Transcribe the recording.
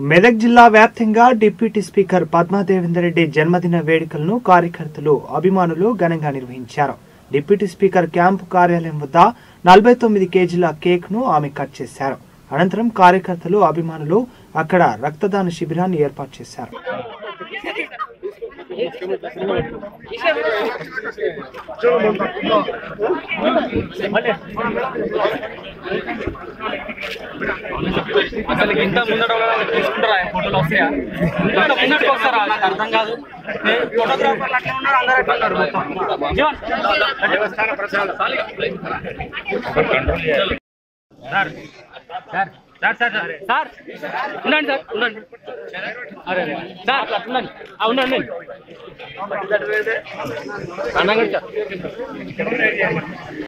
మెదక్ జిల్లా వ్యాప్తంగా deputy speaker Padma Devender Reddy జన్మదిన వేడుకలను కార్యకర్తలు అభిమానులు ఘనంగా నిర్వహించారు డిప్యూటీ స్పీకర్ క్యాంపు కార్యాలయం వద్ద నలభై తొమ్మిది కేజీల కేక్ ను ఆమె కట్ చేశారు అనంతరం కార్యకర్తలు అభిమానులు అక్కడ రక్తదాన శిబిరాన్ని ఏర్పాటు చేశారు అసలు ఇంత ముందట వాళ్ళు తీసుకుంటారా ఫోటోలు వస్తాయా ఇంత ముందటికి వస్తారా నాకు అర్థం కాదు ఫోటోగ్రాఫర్లు అట్లా ఉన్నారు అందరూ అట్లా ఉన్నారు మొత్తం Jeevan sir sir sir sir sir sir ఉండండి సార్ ఉండండి అరే అరే. సార్ అట్లా ఉండండి ఆ, ఉండండి అన్నంగడి సార్